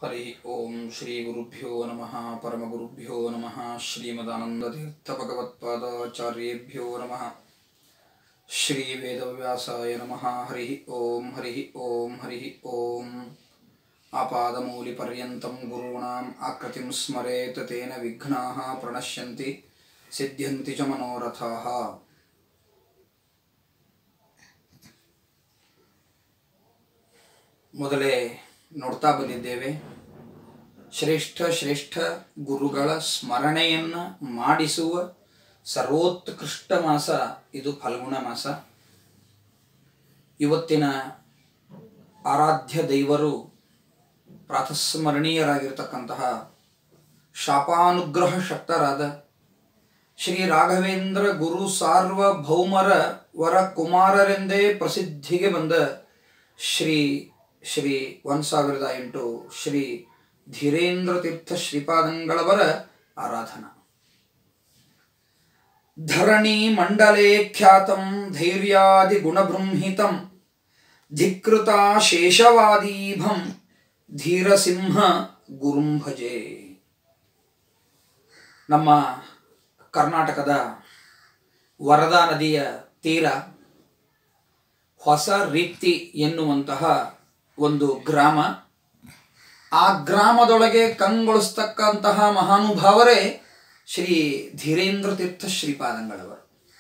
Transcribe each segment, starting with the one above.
ಹರಿ ಓಂ ಶ್ರೀ ಗುರುಭ್ಯೋ ನಮಃ ಪರಮಗುರುಭ್ಯೋ ನಮಃ ಶ್ರೀಮದಾನಂದತೀರ್ಥಭಗವತ್ಪಾದಾಚಾರ್ಯೇಭ್ಯೋ ನಮಃ ಶ್ರೀ ವೇದವ್ಯಾಸಾಯ ನಮಃ ಹರಿ ಓಂ ಹರಿ ಓಂ ಹರಿ ಓಂ ಆಪಾದಮೂಲಿಪರ್ಯಂతం ಗುರುಣಾಂ ಆಕೃತಿಂ ಸ್ಮರೇತ್ ತೇನ ವಿಘ್ನಾಃ ಪ್ರಣಶ್ಯಂತಿ ಸಿದ್ಧ್ಯಂತಿ ಚ ಮನೋರಥಾಃ ಮೊದಲೇ ನೋಡ್ತಾ ಬಂದಿದ್ದೇವೆ ಶ್ರೇಷ್ಠ ಶ್ರೇಷ್ಠ ಗುರುಗಳ ಸ್ಮರಣೆಯನ್ನು ಮಾಡಿಸುವ ಸರ್ವೋತ್ಕೃಷ್ಟ ಮಾಸ ಇದು ಫಲ್ಗುಣ ಮಾಸ ಇವತ್ತಿನ ಆರಾಧ್ಯ ದೈವರು ಪ್ರಾತಸ್ಮರಣೀಯರಾಗಿರ್ತಕ್ಕಂತಹ ಶಾಪಾನುಗ್ರಹ ಶಕ್ತರಾದ ಶ್ರೀ ರಾಘವೇಂದ್ರ ಗುರು ಸಾರ್ವಭೌಮರ ವರ ಕುಮಾರರೆಂದೇ ಪ್ರಸಿದ್ಧಿಗೆ ಬಂದ ಶ್ರೀ ಶ್ರೀ ಒಂದು ಸಾವಿರದ ಎಂಟು ಶ್ರೀ ಧೀರೇಂದ್ರ ತೀರ್ಥ ಶ್ರೀಪಾದಂಗಳವರ ಆರಾಧನಾ ಧರಣಿ ಮಂಡಲೇ ಖ್ಯಾತಂ ಧೈರ್ಯಾದಿ ಗುಣಬೃಂಹಿತಂ ಧಿಕೃತ ಶೇಷವಾದೀಭಂ ಧೀರಸಿಂಹ ಗುರುಂ ಭಜೆ ನಮ್ಮ ಕರ್ನಾಟಕದ ವರದಾ ನದಿಯ ತೀರ ಹೊಸ ರೀತಿ ಎನ್ನುವಂತಹ ಒಂದು ಗ್ರಾಮ ಆ ಗ್ರಾಮದೊಳಗೆ ಕಂಗೊಳಿಸ್ತಕ್ಕಂತಹ ಮಹಾನುಭಾವರೇ ಶ್ರೀ ಧೀರೇಂದ್ರ ತೀರ್ಥ ಶ್ರೀಪಾದಂಗಳವರು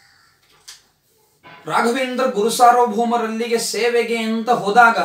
ರಾಘವೇಂದ್ರ ಗುರುಸಾರ್ವಭೌಮರಲ್ಲಿಗೆ ಸೇವೆಗೆ ಅಂತ ಹೋದಾಗ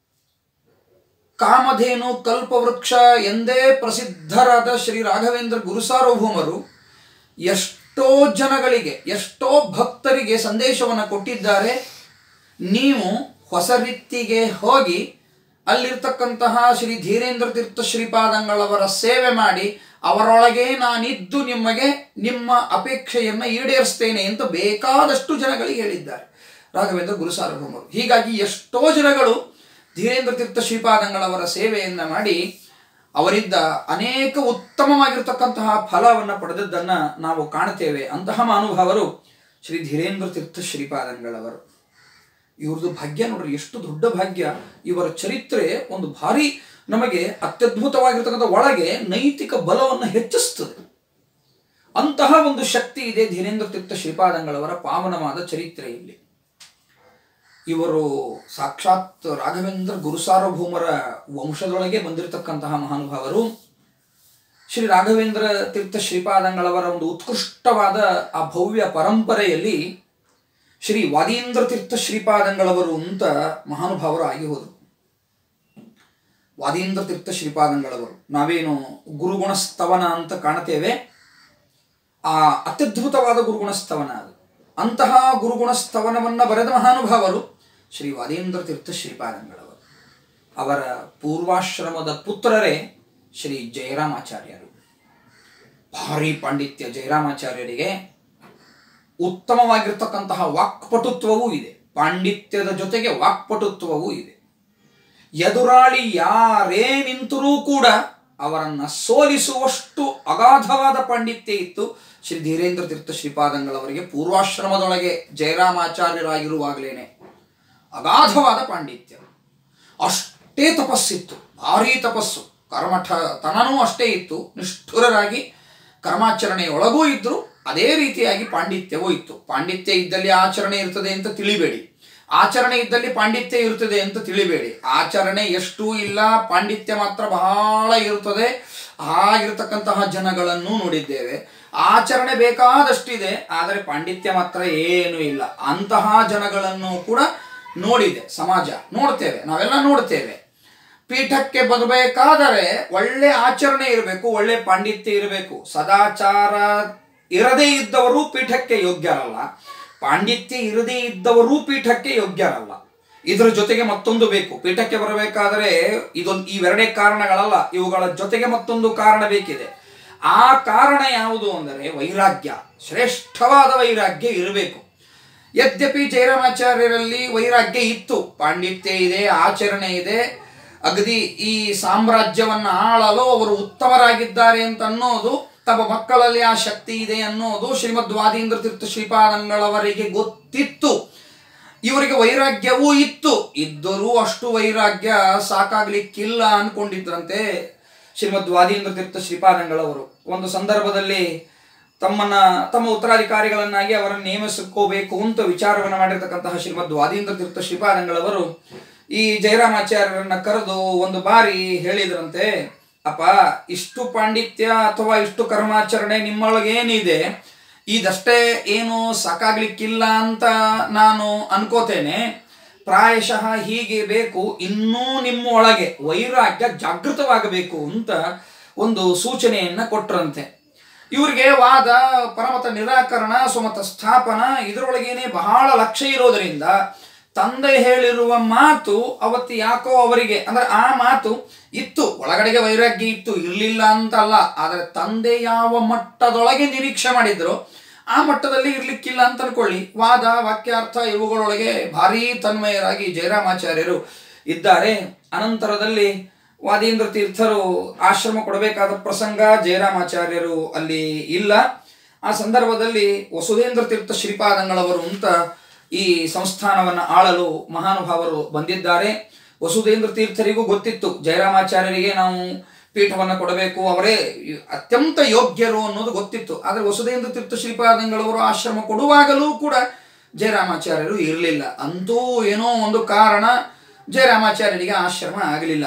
ಕಾಮಧೇನು ಕಲ್ಪವೃಕ್ಷ ಎಂದೇ ಪ್ರಸಿದ್ಧರಾದ ಶ್ರೀ ರಾಘವೇಂದ್ರ ಗುರುಸಾರ್ವಭೌಮರು ಎಷ್ಟೋ ಜನಗಳಿಗೆ ಎಷ್ಟೋ ಭಕ್ತರಿಗೆ ಸಂದೇಶವನ್ನು ಕೊಟ್ಟಿದ್ದಾರೆ ನೀವು ಹೊಸ ರೀತಿಗೆ ಹೋಗಿ ಅಲ್ಲಿರ್ತಕ್ಕಂತಹ ಶ್ರೀ ಧೀರೇಂದ್ರ ತೀರ್ಥ ಶ್ರೀಪಾದಂಗಳವರ ಸೇವೆ ಮಾಡಿ ಅವರೊಳಗೆ ನಾನಿದ್ದು ನಿಮಗೆ ನಿಮ್ಮ ಅಪೇಕ್ಷೆಯನ್ನು ಈಡೇರಿಸ್ತೇನೆ ಅಂತ ಬೇಕಾದಷ್ಟು ಜನಗಳಿಗೆ ಹೇಳಿದ್ದಾರೆ ರಾಘವೇಂದ್ರ ಗುರು ಸಾರ್ವಭೌಮರು ಹೀಗಾಗಿ ಎಷ್ಟೋ ಜನಗಳು ಧೀರೇಂದ್ರ ತೀರ್ಥ ಶ್ರೀಪಾದಂಗಳವರ ಸೇವೆಯನ್ನು ಮಾಡಿ ಅವರಿದ್ದ ಅನೇಕ ಉತ್ತಮವಾಗಿರ್ತಕ್ಕಂತಹ ಫಲವನ್ನು ಪಡೆದದ್ದನ್ನು ನಾವು ಕಾಣ್ತೇವೆ ಅಂತಹ ಮಹಾನುಭಾವರು ಶ್ರೀ ಧೀರೇಂದ್ರ ತೀರ್ಥ ಶ್ರೀಪಾದಂಗಳವರು ಇವ್ರದ್ದು ಭಾಗ್ಯ ನೋಡ್ರಿ ಎಷ್ಟು ದೊಡ್ಡ ಭಾಗ್ಯ ಇವರ ಚರಿತ್ರೆ ಒಂದು ಭಾರಿ ನಮಗೆ ಅತ್ಯದ್ಭುತವಾಗಿರ್ತಕ್ಕಂಥ ಒಳಗೆ ನೈತಿಕ ಬಲವನ್ನು ಹೆಚ್ಚಿಸ್ತದೆ ಅಂತಹ ಒಂದು ಶಕ್ತಿ ಇದೆ ಧೀರೇಂದ್ರ ತೀರ್ಥ ಶ್ರೀಪಾದಂಗಳವರ ಪಾವನವಾದ ಚರಿತ್ರೆಯಲ್ಲಿ ಇವರು ಸಾಕ್ಷಾತ್ ರಾಘವೇಂದ್ರ ಗುರುಸಾರ್ವಭೌಮರ ವಂಶದೊಳಗೆ ಬಂದಿರತಕ್ಕಂತಹ ಮಹಾನುಭಾವರು ಶ್ರೀ ರಾಘವೇಂದ್ರ ತೀರ್ಥ ಶ್ರೀಪಾದಂಗಳವರ ಒಂದು ಉತ್ಕೃಷ್ಟವಾದ ಆ ಭವ್ಯ ಪರಂಪರೆಯಲ್ಲಿ ಶ್ರೀ ವಾದೀಂದ್ರ ತೀರ್ಥ ಶ್ರೀಪಾದಂಗಳವರು ಅಂತ ಮಹಾನುಭಾವರು ಆಗಿ ಹೋದರು ವಾದೀಂದ್ರ ತೀರ್ಥ ಶ್ರೀಪಾದಂಗಳವರು ನಾವೇನು ಗುರುಗುಣ ಸ್ತವನ ಅಂತ ಕಾಣ್ತೇವೆ ಆ ಅತ್ಯದ್ಭುತವಾದ ಗುರುಗುಣ ಸ್ತವನ ಅದು ಅಂತಹ ಗುರುಗುಣ ಸ್ತವನವನ್ನು ಬರೆದ ಮಹಾನುಭಾವರು ಶ್ರೀ ವಾದೀಂದ್ರ ತೀರ್ಥ ಶ್ರೀಪಾದಂಗಳವರು ಅವರ ಪೂರ್ವಾಶ್ರಮದ ಪುತ್ರರೇ ಶ್ರೀ ಜಯರಾಮಾಚಾರ್ಯರು ಭಾರಿ ಪಾಂಡಿತ್ಯ ಜಯರಾಮಾಚಾರ್ಯರಿಗೆ ಉತ್ತಮವಾಗಿರ್ತಕ್ಕಂತಹ ವಾಕ್ಪಟುತ್ವವೂ ಇದೆ ಪಾಂಡಿತ್ಯದ ಜೊತೆಗೆ ವಾಕ್ಪಟುತ್ವವೂ ಇದೆ ಎದುರಾಳಿ ಯಾರೇ ನಿಂತರೂ ಕೂಡ ಅವರನ್ನ ಸೋಲಿಸುವಷ್ಟು ಅಗಾಧವಾದ ಪಾಂಡಿತ್ಯ ಇತ್ತು ಶ್ರೀ ಧೀರೇಂದ್ರ ತೀರ್ಥ ಶ್ರೀಪಾದಂಗಳವರಿಗೆ ಪೂರ್ವಾಶ್ರಮದೊಳಗೆ ಜಯರಾಮಾಚಾರ್ಯರಾಗಿರುವಾಗಲೇನೆ ಅಗಾಧವಾದ ಪಾಂಡಿತ್ಯ ಅಷ್ಟೇ ತಪಸ್ಸಿತ್ತು ಭಾರೀ ತಪಸ್ಸು ಕರ್ಮಠ ತನನೂ ಅಷ್ಟೇ ಇತ್ತು ನಿಷ್ಠುರರಾಗಿ ಕರ್ಮಾಚರಣೆಯೊಳಗೂ ಇದ್ರು ಅದೇ ರೀತಿಯಾಗಿ ಪಾಂಡಿತ್ಯವೂ ಇತ್ತು ಪಾಂಡಿತ್ಯ ಇದ್ದಲ್ಲಿ ಆಚರಣೆ ಇರ್ತದೆ ಅಂತ ತಿಳಿಬೇಡಿ ಆಚರಣೆ ಇದ್ದಲ್ಲಿ ಪಾಂಡಿತ್ಯ ಇರ್ತದೆ ಅಂತ ತಿಳಿಬೇಡಿ ಆಚರಣೆ ಎಷ್ಟು ಇಲ್ಲ ಪಾಂಡಿತ್ಯ ಮಾತ್ರ ಬಹಳ ಇರುತ್ತದೆ ಆಗಿರ್ತಕ್ಕಂತಹ ಜನಗಳನ್ನು ನೋಡಿದ್ದೇವೆ ಆಚರಣೆ ಬೇಕಾದಷ್ಟಿದೆ ಆದರೆ ಪಾಂಡಿತ್ಯ ಮಾತ್ರ ಏನೂ ಇಲ್ಲ ಅಂತಹ ಜನಗಳನ್ನು ಕೂಡ ನೋಡಿದೆ ಸಮಾಜ ನೋಡ್ತೇವೆ ನಾವೆಲ್ಲ ನೋಡ್ತೇವೆ ಪೀಠಕ್ಕೆ ಬರಬೇಕಾದರೆ ಒಳ್ಳೆ ಆಚರಣೆ ಇರಬೇಕು ಒಳ್ಳೆ ಪಾಂಡಿತ್ಯ ಇರಬೇಕು ಸದಾಚಾರ ಇರದೇ ಇದ್ದವರು ಪೀಠಕ್ಕೆ ಯೋಗ್ಯರಲ್ಲ ಪಾಂಡಿತ್ಯ ಇರದೇ ಇದ್ದವರೂ ಪೀಠಕ್ಕೆ ಯೋಗ್ಯರಲ್ಲ ಇದರ ಜೊತೆಗೆ ಮತ್ತೊಂದು ಬೇಕು ಪೀಠಕ್ಕೆ ಬರಬೇಕಾದರೆ ಇದೊಂದು ಇವೆರಡೇ ಕಾರಣಗಳಲ್ಲ ಇವುಗಳ ಜೊತೆಗೆ ಮತ್ತೊಂದು ಕಾರಣ ಬೇಕಿದೆ ಆ ಕಾರಣ ಯಾವುದು ಅಂದರೆ ವೈರಾಗ್ಯ ಶ್ರೇಷ್ಠವಾದ ವೈರಾಗ್ಯ ಇರಬೇಕು ಯದ್ಯಪಿ ಜಯರಾಮಾಚಾರ್ಯರಲ್ಲಿ ವೈರಾಗ್ಯ ಇತ್ತು ಪಾಂಡಿತ್ಯ ಇದೆ ಆಚರಣೆ ಇದೆ ಅಗದಿ ಈ ಸಾಮ್ರಾಜ್ಯವನ್ನು ಆಳಲು ಅವರು ಉತ್ತಮರಾಗಿದ್ದಾರೆ ಅಂತ ಅನ್ನೋದು ತಮ್ಮ ಮಕ್ಕಳಲ್ಲಿ ಆ ಶಕ್ತಿ ಇದೆ ಅನ್ನೋದು ಶ್ರೀಮದ್ ವಾದೀಂದ್ರ ತೀರ್ಥ ಶ್ರೀಪಾದಂಗಳವರಿಗೆ ಗೊತ್ತಿತ್ತು ಇವರಿಗೆ ವೈರಾಗ್ಯವೂ ಇತ್ತು ಇದ್ದರೂ ಅಷ್ಟು ವೈರಾಗ್ಯ ಸಾಕಾಗ್ಲಿಕ್ಕಿಲ್ಲ ಅನ್ಕೊಂಡಿದ್ರಂತೆ ಶ್ರೀಮದ್ ವಾದೀಂದ್ರ ತೀರ್ಥ ಶ್ರೀಪಾದಂಗಳವರು ಒಂದು ಸಂದರ್ಭದಲ್ಲಿ ತಮ್ಮನ್ನ ತಮ್ಮ ಉತ್ತರಾಧಿಕಾರಿಗಳನ್ನಾಗಿ ಅವರನ್ನು ನೇಮಿಸಿಕೋಬೇಕು ಅಂತ ವಿಚಾರವನ್ನು ಮಾಡಿರ್ತಕ್ಕಂತಹ ಶ್ರೀಮದ್ ವಾದೀಂದ್ರ ತೀರ್ಥ ಶ್ರೀಪಾದಂಗಳವರು ಈ ಜಯರಾಮಾಚಾರ್ಯರನ್ನ ಕರೆದು ಒಂದು ಬಾರಿ ಹೇಳಿದ್ರಂತೆ ಅಪ್ಪ ಇಷ್ಟು ಪಾಂಡಿತ್ಯ ಅಥವಾ ಇಷ್ಟು ಕರ್ಮಾಚರಣೆ ನಿಮ್ಮೊಳಗೇನಿದೆ ಇದಷ್ಟೇ ಏನು ಸಾಕಾಗ್ಲಿಕ್ಕಿಲ್ಲ ಅಂತ ನಾನು ಅನ್ಕೋತೇನೆ ಪ್ರಾಯಶಃ ಹೀಗೆ ಬೇಕು ಇನ್ನೂ ನಿಮ್ಮ ಒಳಗೆ ವೈರಾಗ್ಯ ಜಾಗೃತವಾಗಬೇಕು ಅಂತ ಒಂದು ಸೂಚನೆಯನ್ನ ಕೊಟ್ರಂತೆ ಇವರಿಗೆ ವಾದ ಪರಮತ ನಿರಾಕರಣ ಸುಮತ ಸ್ಥಾಪನ ಇದರೊಳಗೇನೆ ಬಹಳ ಲಕ್ಷ್ಯ ಇರೋದರಿಂದ ತಂದೆ ಹೇಳಿರುವ ಮಾತು ಅವತ್ತು ಯಾಕೋ ಅವರಿಗೆ ಅಂದ್ರೆ ಆ ಮಾತು ಇತ್ತು ಒಳಗಡೆಗೆ ವೈರಾಗ್ಯ ಇತ್ತು ಇರಲಿಲ್ಲ ಅಂತಲ್ಲ ಆದರೆ ತಂದೆ ಯಾವ ಮಟ್ಟದೊಳಗೆ ನಿರೀಕ್ಷೆ ಮಾಡಿದ್ರು ಆ ಮಟ್ಟದಲ್ಲಿ ಇರ್ಲಿಕ್ಕಿಲ್ಲ ಅಂತ ಅನ್ಕೊಳ್ಳಿ ವಾದ ವಾಕ್ಯಾರ್ಥ ಇವುಗಳೊಳಗೆ ಭಾರೀ ತನ್ಮಯರಾಗಿ ಜಯರಾಮಾಚಾರ್ಯರು ಇದ್ದಾರೆ ಅನಂತರದಲ್ಲಿ ವಾದೀಂದ್ರ ತೀರ್ಥರು ಆಶ್ರಮ ಕೊಡಬೇಕಾದ ಪ್ರಸಂಗ ಜಯರಾಮಾಚಾರ್ಯರು ಅಲ್ಲಿ ಇಲ್ಲ ಆ ಸಂದರ್ಭದಲ್ಲಿ ವಸುಧೇಂದ್ರ ತೀರ್ಥ ಶ್ರೀಪಾದಂಗಳವರು ಅಂತ ಈ ಸಂಸ್ಥಾನವನ್ನು ಆಳಲು ಮಹಾನುಭಾವರು ಬಂದಿದ್ದಾರೆ ವಸುಧೇಂದ್ರ ತೀರ್ಥರಿಗೂ ಗೊತ್ತಿತ್ತು ಜಯರಾಮಾಚಾರ್ಯರಿಗೆ ನಾವು ಪೀಠವನ್ನು ಕೊಡಬೇಕು ಅವರೇ ಅತ್ಯಂತ ಯೋಗ್ಯರು ಅನ್ನೋದು ಗೊತ್ತಿತ್ತು ಆದರೆ ವಸುಧೇಂದ್ರ ತೀರ್ಥ ಶ್ರೀಪಾದಂಗಳವರು ಆಶ್ರಮ ಕೊಡುವಾಗಲೂ ಕೂಡ ಜಯರಾಮಾಚಾರ್ಯರು ಇರಲಿಲ್ಲ ಅಂತೂ ಏನೋ ಒಂದು ಕಾರಣ ಜಯರಾಮಾಚಾರ್ಯರಿಗೆ ಆಶ್ರಮ ಆಗಲಿಲ್ಲ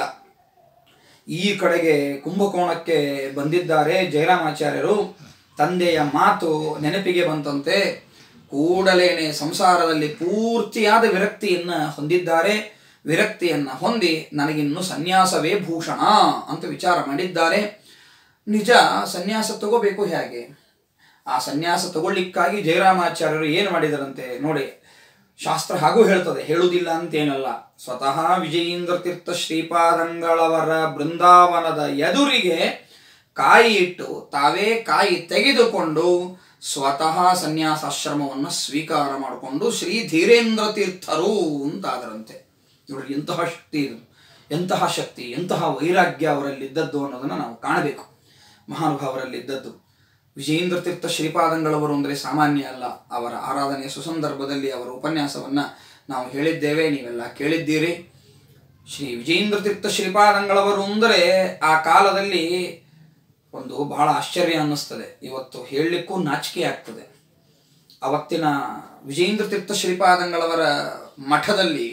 ಈ ಕಡೆಗೆ ಕುಂಭಕೋಣಕ್ಕೆ ಬಂದಿದ್ದಾರೆ ಜಯರಾಮಾಚಾರ್ಯರು ತಂದೆಯ ಮಾತು ನೆನಪಿಗೆ ಬಂತಂತೆ ಕೂಡಲೇನೆ ಸಂಸಾರದಲ್ಲಿ ಪೂರ್ತಿಯಾದ ವಿರಕ್ತಿಯನ್ನ ಹೊಂದಿದ್ದಾರೆ ವಿರಕ್ತಿಯನ್ನ ಹೊಂದಿ ನನಗಿನ್ನು ಸನ್ಯಾಸವೇ ಭೂಷಣ ಅಂತ ವಿಚಾರ ಮಾಡಿದ್ದಾರೆ ನಿಜ ಸನ್ಯಾಸ ತಗೋಬೇಕು ಹೇಗೆ ಆ ಸನ್ಯಾಸ ತಗೊಳ್ಳಿಕ್ಕಾಗಿ ಜಯರಾಮಾಚಾರ್ಯರು ಏನು ಮಾಡಿದರಂತೆ ನೋಡಿ ಶಾಸ್ತ್ರ ಹಾಗೂ ಹೇಳ್ತದೆ ಹೇಳುವುದಿಲ್ಲ ಅಂತೇನಲ್ಲ ಸ್ವತಃ ವಿಜಯೇಂದ್ರ ತೀರ್ಥ ಶ್ರೀಪಾದಂಗಳವರ ಬೃಂದಾವನದ ಎದುರಿಗೆ ಕಾಯಿ ಇಟ್ಟು ತಾವೇ ಕಾಯಿ ತೆಗೆದುಕೊಂಡು ಸ್ವತಃ ಸನ್ಯಾಸಾಶ್ರಮವನ್ನು ಸ್ವೀಕಾರ ಮಾಡಿಕೊಂಡು ಶ್ರೀ ಧೀರೇಂದ್ರ ತೀರ್ಥರು ಅಂತಾದರಂತೆ ನೋಡಿ ಎಂತಹ ಶಕ್ತಿ ಇದು ಎಂತಹ ಶಕ್ತಿ ಎಂತಹ ವೈರಾಗ್ಯ ಅವರಲ್ಲಿದ್ದದ್ದು ಅನ್ನೋದನ್ನು ನಾವು ಕಾಣಬೇಕು ಮಹಾನುಭಾವರಲ್ಲಿದ್ದದ್ದು ವಿಜಯೇಂದ್ರ ತೀರ್ಥ ಶ್ರೀಪಾದಂಗಳವರು ಅಂದರೆ ಸಾಮಾನ್ಯ ಅಲ್ಲ ಅವರ ಆರಾಧನೆಯ ಸುಸಂದರ್ಭದಲ್ಲಿ ಅವರ ಉಪನ್ಯಾಸವನ್ನು ನಾವು ಹೇಳಿದ್ದೇವೆ ನೀವೆಲ್ಲ ಕೇಳಿದ್ದೀರಿ ಶ್ರೀ ವಿಜಯೇಂದ್ರ ತೀರ್ಥ ಶ್ರೀಪಾದಂಗಳವರು ಅಂದರೆ ಆ ಕಾಲದಲ್ಲಿ ಒಂದು ಬಹಳ ಆಶ್ಚರ್ಯ ಅನ್ನಿಸ್ತದೆ ಇವತ್ತು ಹೇಳಲಿಕ್ಕೂ ನಾಚಿಕೆ ಆಗ್ತದೆ ಅವತ್ತಿನ ವಿಜಯೇಂದ್ರ ತೀರ್ಥ ಶ್ರೀಪಾದಂಗಳವರ ಮಠದಲ್ಲಿ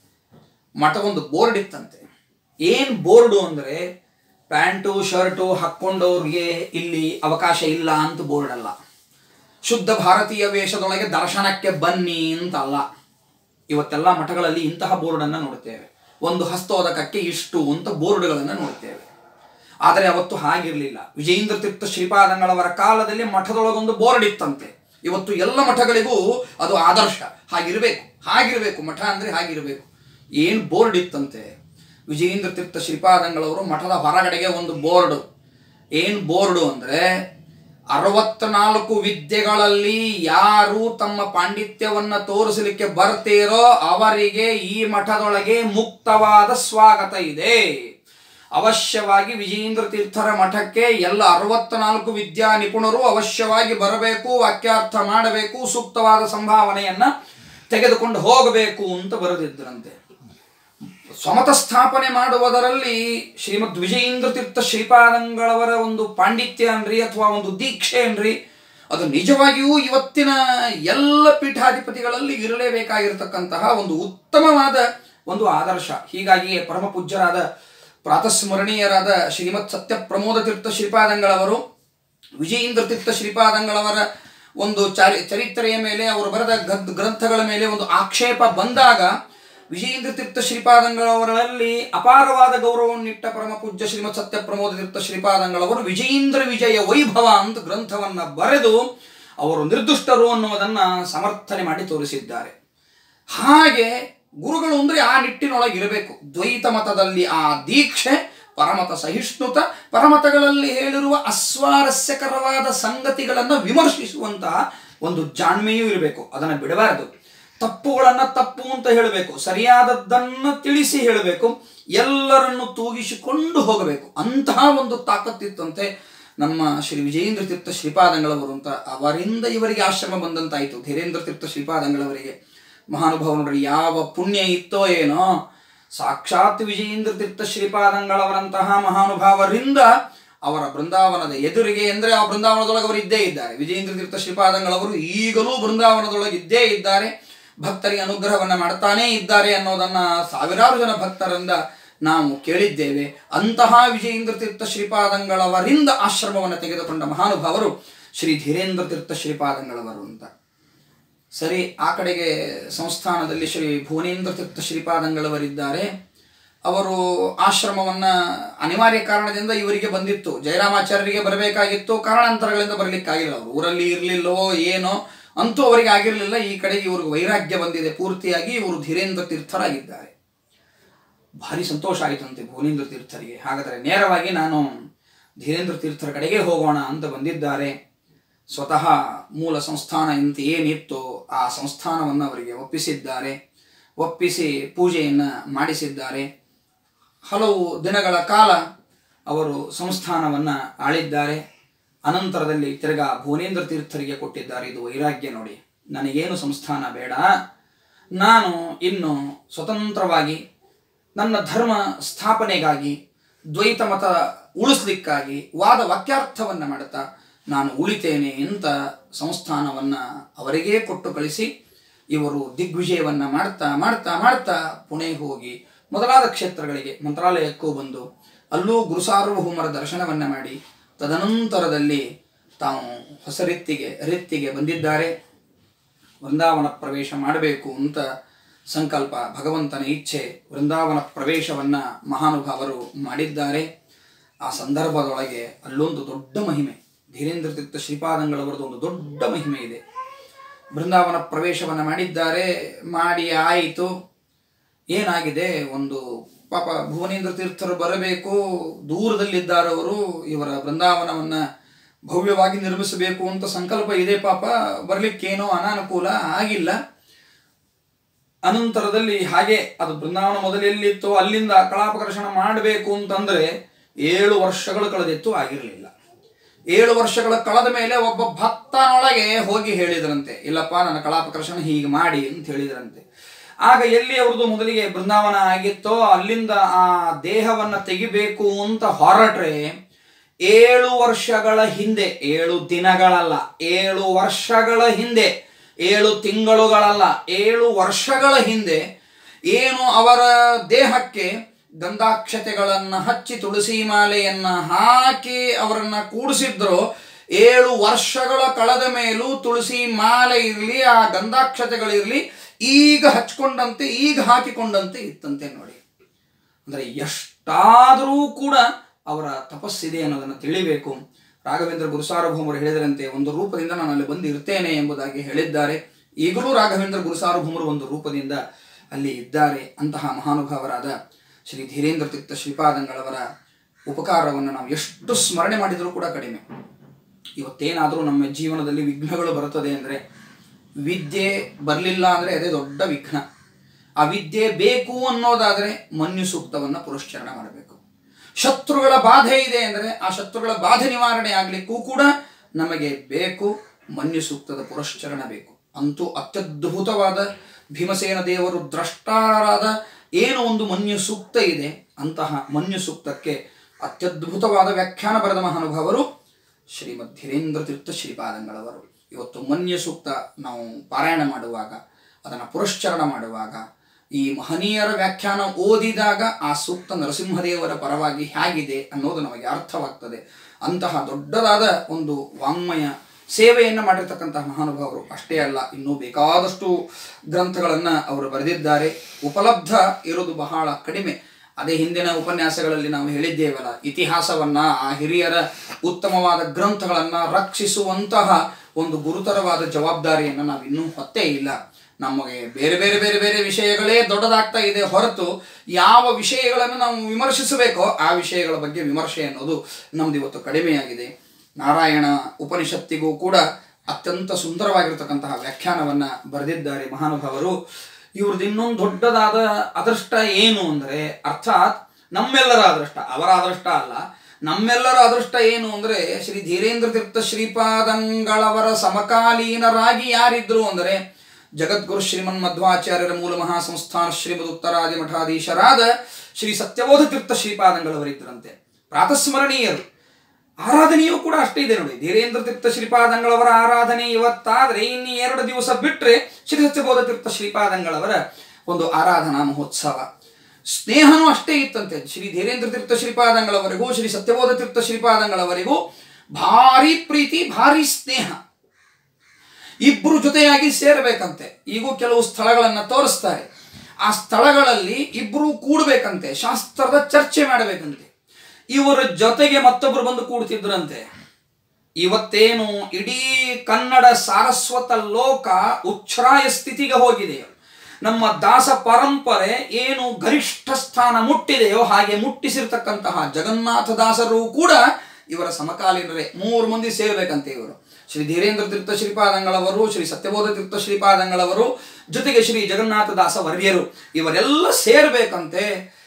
ಮಠ ಒಂದು ಬೋರ್ಡ್ ಇತ್ತಂತೆ ಏನು ಬೋರ್ಡು ಅಂದರೆ ಪ್ಯಾಂಟು ಶರ್ಟು ಹಾಕ್ಕೊಂಡವ್ರಿಗೆ ಇಲ್ಲಿ ಅವಕಾಶ ಇಲ್ಲ ಅಂತ ಬೋರ್ಡ್ ಅಲ್ಲ ಶುದ್ಧ ಭಾರತೀಯ ವೇಷದೊಳಗೆ ದರ್ಶನಕ್ಕೆ ಬನ್ನಿ ಅಂತ ಅಲ್ಲ ಇವತ್ತೆಲ್ಲ ಮಠಗಳಲ್ಲಿ ಇಂತಹ ಬೋರ್ಡನ್ನು ನೋಡ್ತೇವೆ ಒಂದು ಹಸ್ತೋದಕಕ್ಕೆ ಇಷ್ಟು ಅಂತ ಬೋರ್ಡ್ಗಳನ್ನು ನೋಡ್ತೇವೆ ಆದರೆ ಅವತ್ತು ಹಾಗಿರಲಿಲ್ಲ ವಿಜಯೇಂದ್ರ ತೀರ್ಥ ಶ್ರೀಪಾದಂಗಳವರ ಕಾಲದಲ್ಲಿ ಮಠದೊಳಗೊಂದು ಬೋರ್ಡ್ ಇತ್ತಂತೆ ಇವತ್ತು ಎಲ್ಲ ಮಠಗಳಿಗೂ ಅದು ಆದರ್ಶ ಹಾಗಿರಬೇಕು ಹಾಗಿರಬೇಕು ಮಠ ಅಂದರೆ ಹಾಗಿರಬೇಕು ಏನು ಬೋರ್ಡ್ ಇತ್ತಂತೆ ವಿಜಯೇಂದ್ರ ತೀರ್ಥ ಶ್ರೀಪಾದಂಗಳವರು ಮಠದ ಹೊರಗಡೆಗೆ ಒಂದು ಬೋರ್ಡು ಏನು ಬೋರ್ಡು ಅಂದರೆ ಅರವತ್ನಾಲ್ಕು ವಿದ್ಯೆಗಳಲ್ಲಿ ಯಾರು ತಮ್ಮ ಪಾಂಡಿತ್ಯವನ್ನ ತೋರಿಸಲಿಕ್ಕೆ ಬರ್ತೀರೋ ಅವರಿಗೆ ಈ ಮಠದೊಳಗೆ ಮುಕ್ತವಾದ ಸ್ವಾಗತ ಇದೆ ಅವಶ್ಯವಾಗಿ ವಿಜಯೇಂದ್ರ ತೀರ್ಥರ ಮಠಕ್ಕೆ ಎಲ್ಲ ಅರವತ್ನಾಲ್ಕು ವಿದ್ಯಾ ನಿಪುಣರು ಅವಶ್ಯವಾಗಿ ಬರಬೇಕು ವಾಕ್ಯಾರ್ಥ ಮಾಡಬೇಕು ಸೂಕ್ತವಾದ ಸಂಭಾವನೆಯನ್ನ ತೆಗೆದುಕೊಂಡು ಹೋಗಬೇಕು ಅಂತ ಬರೆದಿದ್ದರಂತೆ ಸ್ವಮತ ಸ್ಥಾಪನೆ ಮಾಡುವುದರಲ್ಲಿ ಶ್ರೀಮದ್ ವಿಜಯೇಂದ್ರ ತೀರ್ಥ ಶ್ರೀಪಾದಂಗಳವರ ಒಂದು ಪಾಂಡಿತ್ಯ ಅನ್ರಿ ಅಥವಾ ಒಂದು ದೀಕ್ಷೆ ಅನ್ರಿ ಅದು ನಿಜವಾಗಿಯೂ ಇವತ್ತಿನ ಎಲ್ಲ ಪೀಠಾಧಿಪತಿಗಳಲ್ಲಿ ಇರಲೇಬೇಕಾಗಿರತಕ್ಕಂತಹ ಒಂದು ಉತ್ತಮವಾದ ಒಂದು ಆದರ್ಶ ಹೀಗಾಗಿಯೇ ಪರಮ ಪೂಜ್ಯರಾದ ಪ್ರಾತಸ್ಮರಣೀಯರಾದ ಶ್ರೀಮತ್ ಸತ್ಯ ಪ್ರಮೋದ ತೀರ್ಥ ಶ್ರೀಪಾದಂಗಳವರು ವಿಜಯೇಂದ್ರ ತೀರ್ಥ ಶ್ರೀಪಾದಂಗಳವರ ಒಂದು ಚಾರಿ ಚರಿತ್ರೆಯ ಮೇಲೆ ಅವರು ಬರೆದ ಗದ್ ಗ್ರಂಥಗಳ ಮೇಲೆ ಒಂದು ಆಕ್ಷೇಪ ಬಂದಾಗ ವಿಜಯೇಂದ್ರ ತೀರ್ಥ ಶ್ರೀಪಾದಂಗಳವರಲ್ಲಿ ಅಪಾರವಾದ ಗೌರವವನ್ನಿಟ್ಟ ಪರಮ ಪೂಜ್ಯ ಶ್ರೀಮತ್ ಸತ್ಯ ಪ್ರಮೋದ ತೀರ್ಥ ಶ್ರೀಪಾದಂಗಳವರು ವಿಜಯೇಂದ್ರ ವಿಜಯ ವೈಭವ ಅಂತ ಗ್ರಂಥವನ್ನ ಬರೆದು ಅವರು ನಿರ್ದುಷ್ಟರು ಅನ್ನುವುದನ್ನ ಸಮರ್ಥನೆ ಮಾಡಿ ತೋರಿಸಿದ್ದಾರೆ ಹಾಗೆ ಗುರುಗಳು ಅಂದ್ರೆ ಆ ನಿಟ್ಟಿನೊಳಗೆ ಇರಬೇಕು ದ್ವೈತ ಮತದಲ್ಲಿ ಆ ದೀಕ್ಷೆ ಪರಮತ ಸಹಿಷ್ಣುತ ಪರಮತಗಳಲ್ಲಿ ಹೇಳಿರುವ ಅಸ್ವಾರಸ್ಯಕರವಾದ ಸಂಗತಿಗಳನ್ನು ವಿಮರ್ಶಿಸುವಂತಹ ಒಂದು ಜಾಣ್ಮೆಯೂ ಇರಬೇಕು ಅದನ್ನು ಬಿಡಬಾರದು ತಪ್ಪುಗಳನ್ನು ತಪ್ಪು ಅಂತ ಹೇಳಬೇಕು ಸರಿಯಾದದ್ದನ್ನು ತಿಳಿಸಿ ಹೇಳಬೇಕು ಎಲ್ಲರನ್ನು ತೂಗಿಸಿಕೊಂಡು ಹೋಗಬೇಕು ಅಂತಹ ಒಂದು ತಾಕತ್ತಿತ್ತಂತೆ ನಮ್ಮ ಶ್ರೀ ವಿಜಯೇಂದ್ರ ತೀರ್ಥ ಶ್ರೀಪಾದಂಗಳವರು ಅಂತ ಅವರಿಂದ ಇವರಿಗೆ ಆಶ್ರಮ ಬಂದಂತಾಯಿತು ಧೀರೇಂದ್ರ ತೀರ್ಥ ಶ್ರೀಪಾದಂಗಳವರಿಗೆ ಮಹಾನುಭಾವ ನೋಡ್ರಿ ಯಾವ ಪುಣ್ಯ ಇತ್ತೋ ಏನೋ ಸಾಕ್ಷಾತ್ ವಿಜಯೇಂದ್ರ ತೀರ್ಥ ಶ್ರೀಪಾದಂಗಳವರಂತಹ ಮಹಾನುಭಾವರಿಂದ ಅವರ ಬೃಂದಾವನದ ಎದುರಿಗೆ ಅಂದರೆ ಆ ಬೃಂದಾವನದೊಳಗೆ ಅವರು ಇದ್ದೇ ಇದ್ದಾರೆ ವಿಜಯೇಂದ್ರ ತೀರ್ಥ ಶ್ರೀಪಾದಂಗಳವರು ಈಗಲೂ ಬೃಂದಾವನದೊಳಗೆ ಇದ್ದೇ ಇದ್ದಾರೆ ಭಕ್ತರಿಗೆ ಅನುಗ್ರಹವನ್ನ ಮಾಡ್ತಾನೇ ಇದ್ದಾರೆ ಅನ್ನೋದನ್ನ ಸಾವಿರಾರು ಜನ ಭಕ್ತರಿಂದ ನಾವು ಕೇಳಿದ್ದೇವೆ ಅಂತಹ ವಿಜಯೇಂದ್ರ ತೀರ್ಥ ಶ್ರೀಪಾದಂಗಳವರಿಂದ ಆಶ್ರಮವನ್ನು ತೆಗೆದುಕೊಂಡ ಮಹಾನುಭಾವರು ಶ್ರೀ ಧೀರೇಂದ್ರ ತೀರ್ಥ ಶ್ರೀಪಾದಂಗಳವರು ಅಂತ ಸರಿ ಆ ಕಡೆಗೆ ಸಂಸ್ಥಾನದಲ್ಲಿ ಶ್ರೀ ಭುವನೇಂದ್ರ ತೀರ್ಥ ಶ್ರೀಪಾದಂಗಳವರಿದ್ದಾರೆ ಅವರು ಆಶ್ರಮವನ್ನ ಅನಿವಾರ್ಯ ಕಾರಣದಿಂದ ಇವರಿಗೆ ಬಂದಿತ್ತು ಜಯರಾಮಾಚಾರ್ಯರಿಗೆ ಬರಬೇಕಾಗಿತ್ತು ಕಾರಣಾಂತರಗಳಿಂದ ಬರಲಿಕ್ಕಾಗಿಲ್ಲ ಅವರು ಊರಲ್ಲಿ ಇರಲಿಲ್ಲವೋ ಏನೋ ಅಂತೂ ಅವರಿಗೆ ಆಗಿರಲಿಲ್ಲ ಈ ಕಡೆಗೆ ಇವ್ರಿಗೆ ವೈರಾಗ್ಯ ಬಂದಿದೆ ಪೂರ್ತಿಯಾಗಿ ಇವರು ಧೀರೇಂದ್ರ ತೀರ್ಥರಾಗಿದ್ದಾರೆ ಭಾರಿ ಸಂತೋಷ ಆಯಿತಂತೆ ಭುವನೇಂದ್ರ ತೀರ್ಥರಿಗೆ ಹಾಗಾದರೆ ನೇರವಾಗಿ ನಾನು ಧೀರೇಂದ್ರ ತೀರ್ಥರ ಕಡೆಗೆ ಹೋಗೋಣ ಅಂತ ಬಂದಿದ್ದಾರೆ ಸ್ವತಃ ಮೂಲ ಸಂಸ್ಥಾನ ಅಂತ ಏನಿತ್ತು ಆ ಸಂಸ್ಥಾನವನ್ನು ಅವರಿಗೆ ಒಪ್ಪಿಸಿದ್ದಾರೆ ಒಪ್ಪಿಸಿ ಪೂಜೆಯನ್ನು ಮಾಡಿಸಿದ್ದಾರೆ ಹಲವು ದಿನಗಳ ಕಾಲ ಅವರು ಸಂಸ್ಥಾನವನ್ನು ಆಳಿದ್ದಾರೆ ಅನಂತರದಲ್ಲಿ ತಿರ್ಗಾ ಭುವನೇಂದ್ರ ತೀರ್ಥರಿಗೆ ಕೊಟ್ಟಿದ್ದಾರೆ ಇದು ವೈರಾಗ್ಯ ನೋಡಿ ನನಗೇನು ಸಂಸ್ಥಾನ ಬೇಡ ನಾನು ಇನ್ನು ಸ್ವತಂತ್ರವಾಗಿ ನನ್ನ ಧರ್ಮ ಸ್ಥಾಪನೆಗಾಗಿ ದ್ವೈತ ಮತ ಉಳಿಸ್ಲಿಕ್ಕಾಗಿ ವಾದ ವಾಕ್ಯಾರ್ಥವನ್ನು ಮಾಡುತ್ತಾ ನಾನು ಉಳಿತೇನೆ ಅಂತ ಸಂಸ್ಥಾನವನ್ನು ಅವರಿಗೇ ಕೊಟ್ಟು ಕಳಿಸಿ ಇವರು ದಿಗ್ವಿಜಯವನ್ನು ಮಾಡ್ತಾ ಮಾಡ್ತಾ ಮಾಡ್ತಾ ಪುಣೆಗೆ ಹೋಗಿ ಮೊದಲಾದ ಕ್ಷೇತ್ರಗಳಿಗೆ ಮಂತ್ರಾಲಯಕ್ಕೂ ಬಂದು ಅಲ್ಲೂ ಗುರುಸಾರ್ವಭೌಮರ ದರ್ಶನವನ್ನು ಮಾಡಿ ತದನಂತರದಲ್ಲಿ ತಾವು ಹೊಸ ರೀತಿಗೆ ರೀತಿಗೆ ಬಂದಿದ್ದಾರೆ ವೃಂದಾವನ ಪ್ರವೇಶ ಮಾಡಬೇಕು ಅಂತ ಸಂಕಲ್ಪ ಭಗವಂತನ ಇಚ್ಛೆ ವೃಂದಾವನ ಪ್ರವೇಶವನ್ನ ಮಹಾನುಭಾವರು ಮಾಡಿದ್ದಾರೆ ಆ ಸಂದರ್ಭದೊಳಗೆ ಅಲ್ಲೊಂದು ದೊಡ್ಡ ಮಹಿಮೆ ಧೀರೇಂದ್ರ ತೀರ್ಥ ಶ್ರೀಪಾದಂಗಳವರದ್ದು ಒಂದು ದೊಡ್ಡ ಮಹಿಮೆ ಇದೆ ಬೃಂದಾವನ ಪ್ರವೇಶವನ್ನು ಮಾಡಿದ್ದಾರೆ ಮಾಡಿ ಆಯಿತು ಏನಾಗಿದೆ ಒಂದು ಪಾಪ ಭುವನೇಂದ್ರ ತೀರ್ಥರು ಬರಬೇಕು ದೂರದಲ್ಲಿದ್ದಾರೆ ಅವರು ಇವರ ಬೃಂದಾವನವನ್ನ ಭವ್ಯವಾಗಿ ನಿರ್ಮಿಸಬೇಕು ಅಂತ ಸಂಕಲ್ಪ ಇದೆ ಪಾಪ ಬರ್ಲಿಕ್ಕೇನೋ ಅನಾನುಕೂಲ ಆಗಿಲ್ಲ ಅನಂತರದಲ್ಲಿ ಹಾಗೆ ಅದು ಬೃಂದಾವನ ಮೊದಲೆಲ್ಲಿತ್ತೋ ಅಲ್ಲಿಂದ ಕಳಾಪಕರ್ಷಣ ಮಾಡಬೇಕು ಅಂತಂದ್ರೆ ಏಳು ವರ್ಷಗಳು ಕಳೆದಿತ್ತು ಆಗಿರಲಿಲ್ಲ ಏಳು ವರ್ಷಗಳ ಕಳೆದ ಮೇಲೆ ಒಬ್ಬ ಭಕ್ತನೊಳಗೆ ಹೋಗಿ ಹೇಳಿದ್ರಂತೆ ಇಲ್ಲಪ್ಪ ನನ್ನ ಕಳಾಪಕರ್ಷಣ ಹೀಗೆ ಮಾಡಿ ಅಂತ ಹೇಳಿದ್ರಂತೆ ಆಗ ಎಲ್ಲಿ ಅವ್ರದ್ದು ಮೊದಲಿಗೆ ಬೃಂದಾವನ ಆಗಿತ್ತೋ ಅಲ್ಲಿಂದ ಆ ದೇಹವನ್ನ ತೆಗಿಬೇಕು ಅಂತ ಹೊರಟ್ರೆ ಏಳು ವರ್ಷಗಳ ಹಿಂದೆ ಏಳು ದಿನಗಳಲ್ಲ ಏಳು ವರ್ಷಗಳ ಹಿಂದೆ ಏಳು ತಿಂಗಳುಗಳಲ್ಲ ಏಳು ವರ್ಷಗಳ ಹಿಂದೆ ಏನು ಅವರ ದೇಹಕ್ಕೆ ಗಂಧಾಕ್ಷತೆಗಳನ್ನ ಹಚ್ಚಿ ತುಳಸಿ ಮಾಲೆಯನ್ನ ಹಾಕಿ ಅವರನ್ನ ಕೂಡಿಸಿದ್ರು ಏಳು ವರ್ಷಗಳ ಕಳೆದ ಮೇಲೂ ತುಳಸಿ ಮಾಲೆ ಇರಲಿ ಆ ಗಂಧಾಕ್ಷತೆಗಳಿರಲಿ ಈಗ ಹಚ್ಕೊಂಡಂತೆ ಈಗ ಹಾಕಿಕೊಂಡಂತೆ ಇತ್ತಂತೆ ನೋಡಿ ಅಂದರೆ ಎಷ್ಟಾದರೂ ಕೂಡ ಅವರ ತಪಸ್ಸಿದೆ ಅನ್ನೋದನ್ನು ತಿಳಿಬೇಕು ರಾಘವೇಂದ್ರ ಗುರುಸಾರ್ವಭೌಮರು ಹೇಳಿದರಂತೆ ಒಂದು ರೂಪದಿಂದ ನಾನು ಅಲ್ಲಿ ಬಂದು ಇರ್ತೇನೆ ಎಂಬುದಾಗಿ ಹೇಳಿದ್ದಾರೆ ಈಗಲೂ ರಾಘವೇಂದ್ರ ಗುರುಸಾರ್ವಭೌಮರು ಒಂದು ರೂಪದಿಂದ ಅಲ್ಲಿ ಇದ್ದಾರೆ ಅಂತಹ ಮಹಾನುಭಾವರಾದ ಶ್ರೀ ಧೀರೇಂದ್ರ ತೀರ್ಥ ಶ್ರೀಪಾದಂಗಳವರ ಉಪಕಾರವನ್ನು ನಾವು ಎಷ್ಟು ಸ್ಮರಣೆ ಮಾಡಿದರೂ ಕೂಡ ಕಡಿಮೆ ಇವತ್ತೇನಾದರೂ ನಮ್ಮ ಜೀವನದಲ್ಲಿ ವಿಘ್ನಗಳು ಬರುತ್ತದೆ ಅಂದರೆ ವಿದ್ಯೆ ಬರಲಿಲ್ಲ ಅಂದರೆ ಅದೇ ದೊಡ್ಡ ವಿಘ್ನ ಆ ವಿದ್ಯೆ ಬೇಕು ಅನ್ನೋದಾದರೆ ಮನ್ಯು ಸೂಕ್ತವನ್ನು ಪುರಸ್ಕರಣೆ ಮಾಡಬೇಕು ಶತ್ರುಗಳ ಬಾಧೆ ಇದೆ ಅಂದರೆ ಆ ಶತ್ರುಗಳ ಬಾಧೆ ನಿವಾರಣೆ ಆಗಲಿಕ್ಕೂ ಕೂಡ ನಮಗೆ ಬೇಕು ಮನ್ಯು ಸೂಕ್ತದ ಪುರಸ್ಕರಣ ಬೇಕು ಅಂತೂ ಅತ್ಯದ್ಭುತವಾದ ಭೀಮಸೇನ ದೇವರು ದ್ರಷ್ಟಾರಾದ ಏನು ಒಂದು ಮನ್ಯು ಸೂಕ್ತ ಇದೆ ಅಂತಹ ಮನ್ಯು ಸೂಕ್ತಕ್ಕೆ ಅತ್ಯದ್ಭುತವಾದ ವ್ಯಾಖ್ಯಾನ ಬರೆದ ಮಹಾನುಭಾವರು ಶ್ರೀಮದ್ ಧೀರೇಂದ್ರ ತೀರ್ಥ ಶ್ರೀಪಾದಂಗಳವರು ಇವತ್ತು ಮನ್ಯ ಸೂಕ್ತ ನಾವು ಪಾರಾಯಣ ಮಾಡುವಾಗ ಅದನ್ನು ಪುರಶ್ಚರಣ ಮಾಡುವಾಗ ಈ ಮಹನೀಯರ ವ್ಯಾಖ್ಯಾನ ಓದಿದಾಗ ಆ ಸೂಕ್ತ ನರಸಿಂಹದೇವರ ಪರವಾಗಿ ಹೇಗಿದೆ ಅನ್ನೋದು ನಮಗೆ ಅರ್ಥವಾಗ್ತದೆ ಅಂತಹ ದೊಡ್ಡದಾದ ಒಂದು ವಾಂಗ್ಮಯ ಸೇವೆಯನ್ನು ಮಾಡಿರ್ತಕ್ಕಂತಹ ಮಹಾನುಭಾವರು ಅಷ್ಟೇ ಅಲ್ಲ ಇನ್ನೂ ಬೇಕಾದಷ್ಟು ಗ್ರಂಥಗಳನ್ನು ಅವರು ಬರೆದಿದ್ದಾರೆ ಉಪಲಬ್ಧ ಇರೋದು ಬಹಳ ಕಡಿಮೆ ಅದೇ ಹಿಂದಿನ ಉಪನ್ಯಾಸಗಳಲ್ಲಿ ನಾವು ಹೇಳಿದ್ದೇವಲ್ಲ ಇತಿಹಾಸವನ್ನ ಆ ಹಿರಿಯರ ಉತ್ತಮವಾದ ಗ್ರಂಥಗಳನ್ನ ರಕ್ಷಿಸುವಂತಹ ಒಂದು ಗುರುತರವಾದ ಜವಾಬ್ದಾರಿಯನ್ನು ನಾವು ಇನ್ನೂ ಹೊತ್ತೇ ಇಲ್ಲ ನಮಗೆ ಬೇರೆ ಬೇರೆ ಬೇರೆ ಬೇರೆ ವಿಷಯಗಳೇ ದೊಡ್ಡದಾಗ್ತಾ ಇದೆ ಹೊರತು ಯಾವ ವಿಷಯಗಳನ್ನು ನಾವು ವಿಮರ್ಶಿಸಬೇಕೋ ಆ ವಿಷಯಗಳ ಬಗ್ಗೆ ವಿಮರ್ಶೆ ಅನ್ನೋದು ನಮ್ದು ಇವತ್ತು ಕಡಿಮೆಯಾಗಿದೆ ನಾರಾಯಣ ಉಪನಿಷತ್ತಿಗೂ ಕೂಡ ಅತ್ಯಂತ ಸುಂದರವಾಗಿರ್ತಕ್ಕಂತಹ ವ್ಯಾಖ್ಯಾನವನ್ನ ಬರೆದಿದ್ದಾರೆ ಮಹಾನುಭಾವರು ಇವ್ರದ್ದು ಇನ್ನೊಂದು ದೊಡ್ಡದಾದ ಅದೃಷ್ಟ ಏನು ಅಂದರೆ ಅರ್ಥಾತ್ ನಮ್ಮೆಲ್ಲರ ಅದೃಷ್ಟ ಅವರ ಅದೃಷ್ಟ ಅಲ್ಲ ನಮ್ಮೆಲ್ಲರ ಅದೃಷ್ಟ ಏನು ಅಂದರೆ ಶ್ರೀ ಧೀರೇಂದ್ರ ತೀರ್ಥ ಶ್ರೀಪಾದಂಗಳವರ ಸಮಕಾಲೀನರಾಗಿ ಯಾರಿದ್ರು ಅಂದರೆ ಜಗದ್ಗುರು ಶ್ರೀಮನ್ ಮಧ್ವಾಚಾರ್ಯರ ಮೂಲ ಮಹಾಸಂಸ್ಥಾನ ಶ್ರೀಮದ್ ಉತ್ತರಾದಿ ಮಠಾಧೀಶರಾದ ಶ್ರೀ ಸತ್ಯಬೋಧ ತೀರ್ಥ ಶ್ರೀಪಾದಂಗಳವರಿದ್ದರಂತೆ ಪ್ರಾತಸ್ಮರಣೀಯರು ಆರಾಧನೆಯೂ ಕೂಡ ಅಷ್ಟೇ ಇದೆ ನೋಡಿ ಧೀರೇಂದ್ರ ತೀರ್ಥ ಶ್ರೀಪಾದಂಗಳವರ ಆರಾಧನೆ ಇವತ್ತಾದ್ರೆ ಇನ್ನು ಎರಡು ದಿವಸ ಬಿಟ್ರೆ ಶ್ರೀ ಸತ್ಯಬೋಧ ತೀರ್ಥ ಶ್ರೀಪಾದಂಗಳವರ ಒಂದು ಆರಾಧನಾ ಮಹೋತ್ಸವ ಸ್ನೇಹನೂ ಅಷ್ಟೇ ಇತ್ತಂತೆ ಶ್ರೀ ಧೀರೇಂದ್ರ ತೀರ್ಥ ಶ್ರೀಪಾದಂಗಳವರೆಗೂ ಶ್ರೀ ಸತ್ಯಬೋಧ ತೀರ್ಥ ಶ್ರೀಪಾದಂಗಳವರೆಗೂ ಭಾರಿ ಪ್ರೀತಿ ಭಾರಿ ಸ್ನೇಹ ಇಬ್ರು ಜೊತೆಯಾಗಿ ಸೇರಬೇಕಂತೆ ಈಗೂ ಕೆಲವು ಸ್ಥಳಗಳನ್ನ ತೋರಿಸ್ತಾರೆ ಆ ಸ್ಥಳಗಳಲ್ಲಿ ಇಬ್ರು ಕೂಡಬೇಕಂತೆ ಶಾಸ್ತ್ರದ ಚರ್ಚೆ ಮಾಡಬೇಕಂತೆ ಇವರ ಜೊತೆಗೆ ಮತ್ತೊಬ್ರು ಬಂದು ಕೂಡ್ತಿದ್ರಂತೆ ಇವತ್ತೇನು ಇಡೀ ಕನ್ನಡ ಸಾರಸ್ವತ ಲೋಕ ಉಚ್ಛ್ರಾಯ ಸ್ಥಿತಿಗೆ ಹೋಗಿದೆಯೋ ನಮ್ಮ ದಾಸ ಪರಂಪರೆ ಏನು ಗರಿಷ್ಠ ಸ್ಥಾನ ಮುಟ್ಟಿದೆಯೋ ಹಾಗೆ ಮುಟ್ಟಿಸಿರ್ತಕ್ಕಂತಹ ಜಗನ್ನಾಥ ದಾಸರು ಕೂಡ ಇವರ ಸಮಕಾಲೀನರೇ ಮೂರು ಮಂದಿ ಸೇರ್ಬೇಕಂತೆ ಇವರು ಶ್ರೀ ಧೀರೇಂದ್ರ ತೀರ್ಥ ಶ್ರೀಪಾದಂಗಳವರು ಶ್ರೀ ಸತ್ಯಬೋಧ ತೀರ್ಥ ಶ್ರೀಪಾದಂಗಳವರು ಜೊತೆಗೆ ಶ್ರೀ ಜಗನ್ನಾಥ ದಾಸ ವರ್ಯರು ಇವರೆಲ್ಲ ಸೇರ್ಬೇಕಂತೆ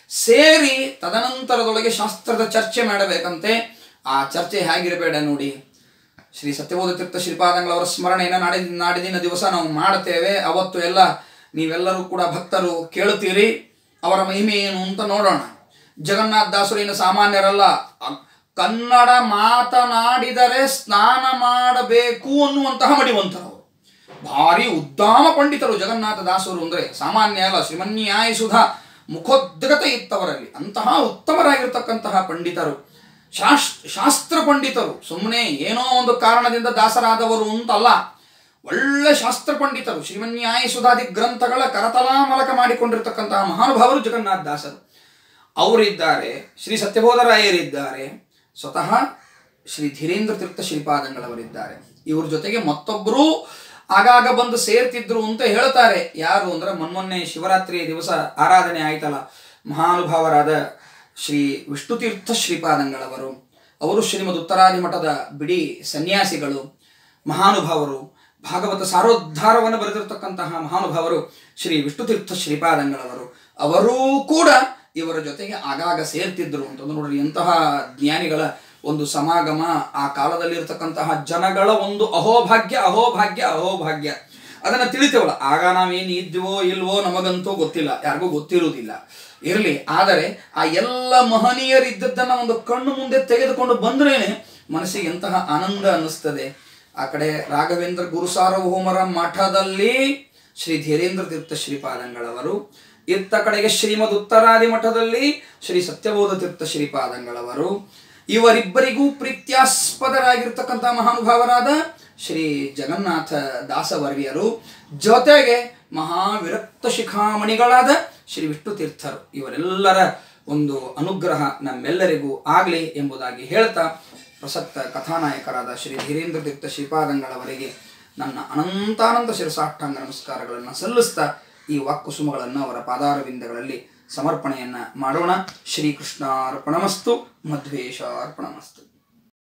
ಸೇರಿ ತದನಂತರದೊಳಗೆ ಶಾಸ್ತ್ರದ ಚರ್ಚೆ ಮಾಡಬೇಕಂತೆ ಆ ಚರ್ಚೆ ಹೇಗಿರಬೇಡ ನೋಡಿ ಶ್ರೀ ಸತ್ಯಬೋಧ ತೀರ್ಥ ಶ್ರೀಪಾದಂಗಳವರ ಸ್ಮರಣೆಯನ್ನು ನಾಡಿ ನಾಡಿದಿನ ದಿವಸ ನಾವು ಮಾಡುತ್ತೇವೆ ಅವತ್ತು ಎಲ್ಲ ನೀವೆಲ್ಲರೂ ಕೂಡ ಭಕ್ತರು ಕೇಳುತ್ತೀರಿ ಅವರ ಮಹಿಮೆ ಏನು ಅಂತ ನೋಡೋಣ ಜಗನ್ನಾಥ ದಾಸರು ಏನು ಸಾಮಾನ್ಯರಲ್ಲ ಅ- ಕನ್ನಡ ಮಾತನಾಡಿದರೆ ಸ್ನಾನ ಮಾಡಬೇಕು ಅನ್ನುವಂತಹ ಮಡಿವಂತರು ಅವರು ಭಾರಿ ಉದ್ದಾಮ ಪಂಡಿತರು ಜಗನ್ನಾಥ ದಾಸರು ಅಂದ್ರೆ ಸಾಮಾನ್ಯ ಅಲ್ಲ ಶ್ರೀಮನ್ಯಾಯ ಸುಧಾ ಮುಖೋದ್ಗತ ಇತ್ತವರಲ್ಲಿ ಅಂತಹ ಉತ್ತಮರಾಗಿರ್ತಕ್ಕಂತಹ ಪಂಡಿತರು ಶಾಸ್ ಶಾಸ್ತ್ರ ಪಂಡಿತರು ಸುಮ್ಮನೆ ಏನೋ ಒಂದು ಕಾರಣದಿಂದ ದಾಸರಾದವರು ಅಂತಲ್ಲ ಒಳ್ಳೆ ಶಾಸ್ತ್ರ ಪಂಡಿತರು ಶ್ರೀಮನ್ಯಾಯ ಸುಧಾದಿ ಗ್ರಂಥಗಳ ಕರತಲಾಮಲಕ ಮಾಡಿಕೊಂಡಿರ್ತಕ್ಕಂತಹ ಮಹಾನುಭಾವರು ಜಗನ್ನಾಥ ದಾಸರು ಅವರಿದ್ದಾರೆ ಶ್ರೀ ಸತ್ಯಬೋಧರಾಯರಿದ್ದಾರೆ ಸ್ವತಃ ಶ್ರೀ ಧೀರೇಂದ್ರ ತೀರ್ಥ ಶ್ರೀಪಾದಂಗಳವರಿದ್ದಾರೆ ಇವ್ರ ಜೊತೆಗೆ ಮತ್ತೊಬ್ಬರು ಆಗಾಗ ಬಂದು ಸೇರ್ತಿದ್ರು ಅಂತ ಹೇಳ್ತಾರೆ ಯಾರು ಅಂದ್ರೆ ಮೊನ್ಮೊನ್ನೆ ಶಿವರಾತ್ರಿ ದಿವಸ ಆರಾಧನೆ ಆಯ್ತಲ್ಲ ಮಹಾನುಭಾವರಾದ ಶ್ರೀ ವಿಷ್ಣುತೀರ್ಥ ಶ್ರೀಪಾದಂಗಳವರು ಅವರು ಶ್ರೀಮದ್ ಉತ್ತರಾದಿ ಮಠದ ಬಿಡಿ ಸನ್ಯಾಸಿಗಳು ಮಹಾನುಭಾವರು ಭಾಗವತ ಸಾರೋದ್ಧಾರವನ್ನು ಬರೆದಿರತಕ್ಕಂತಹ ಮಹಾನುಭಾವರು ಶ್ರೀ ವಿಷ್ಣುತೀರ್ಥ ಶ್ರೀಪಾದಂಗಳವರು ಅವರೂ ಕೂಡ ಇವರ ಜೊತೆಗೆ ಆಗಾಗ ಸೇರ್ತಿದ್ರು ಅಂತಂದು ನೋಡ್ರಿ ಎಂತಹ ಜ್ಞಾನಿಗಳ ಒಂದು ಸಮಾಗಮ ಆ ಕಾಲದಲ್ಲಿರ್ತಕ್ಕಂತಹ ಜನಗಳ ಒಂದು ಅಹೋಭಾಗ್ಯ ಅಹೋಭಾಗ್ಯ ಅಹೋಭಾಗ್ಯ ಅದನ್ನ ತಿಳಿತೇವಲ್ಲ ಆಗ ನಾವೇನು ಇದ್ವೋ ಇಲ್ವೋ ನಮಗಂತೂ ಗೊತ್ತಿಲ್ಲ ಯಾರಿಗೂ ಗೊತ್ತಿರುವುದಿಲ್ಲ ಇರಲಿ ಆದರೆ ಆ ಎಲ್ಲ ಮಹನೀಯರಿದ್ದದ್ದನ್ನ ಒಂದು ಕಣ್ಣು ಮುಂದೆ ತೆಗೆದುಕೊಂಡು ಬಂದ್ರೇನೆ ಮನಸ್ಸಿಗೆ ಎಂತಹ ಆನಂದ ಅನ್ನಿಸ್ತದೆ ಆ ಕಡೆ ರಾಘವೇಂದ್ರ ಗುರು ಸಾರ್ವಭೌಮರ ಮಠದಲ್ಲಿ ಶ್ರೀ ಧೀರೇಂದ್ರ ತೀರ್ಥ ಶ್ರೀಪಾದಂಗಳವರು ಇತ್ತ ಕಡೆಗೆ ಶ್ರೀಮದ್ ಉತ್ತರಾದಿ ಮಠದಲ್ಲಿ ಶ್ರೀ ಸತ್ಯಬೋಧ ತೀರ್ಥ ಶ್ರೀಪಾದಂಗಳವರು ಇವರಿಬ್ಬರಿಗೂ ಪ್ರೀತ್ಯಾಸ್ಪದರಾಗಿರ್ತಕ್ಕಂಥ ಮಹಾನುಭಾವರಾದ ಶ್ರೀ ಜಗನ್ನಾಥ ದಾಸವರ್ಯರು ಜೊತೆಗೆ ಮಹಾವಿರಕ್ತ ಶಿಖಾಮಣಿಗಳಾದ ಶ್ರೀ ವಿಷ್ಣು ತೀರ್ಥರು ಇವರೆಲ್ಲರ ಒಂದು ಅನುಗ್ರಹ ನಮ್ಮೆಲ್ಲರಿಗೂ ಆಗಲಿ ಎಂಬುದಾಗಿ ಹೇಳ್ತಾ ಪ್ರಸಕ್ತ ಕಥಾನಾಯಕರಾದ ಶ್ರೀ ಧೀರೇಂದ್ರ ತೀರ್ಥ ಶ್ರೀಪಾದಂಗಳವರಿಗೆ ನನ್ನ ಅನಂತಾನಂದ ಶಿರಸಾಷ್ಟಾಂಗ ನಮಸ್ಕಾರಗಳನ್ನು ಸಲ್ಲಿಸ್ತಾ ಈ ವಾಕ್ಕುಸುಮಗಳನ್ನು ಅವರ ಪಾದಾರವಿಂದಗಳಲ್ಲಿ ಸಮರ್ಪಣೆಯನ್ನ ಮಾಡೋಣ ಶ್ರೀಕೃಷ್ಣಾರ್ಪಣಮಸ್ತು ಮಧ್ವೇಶಾರ್ಪಣಮಸ್ತು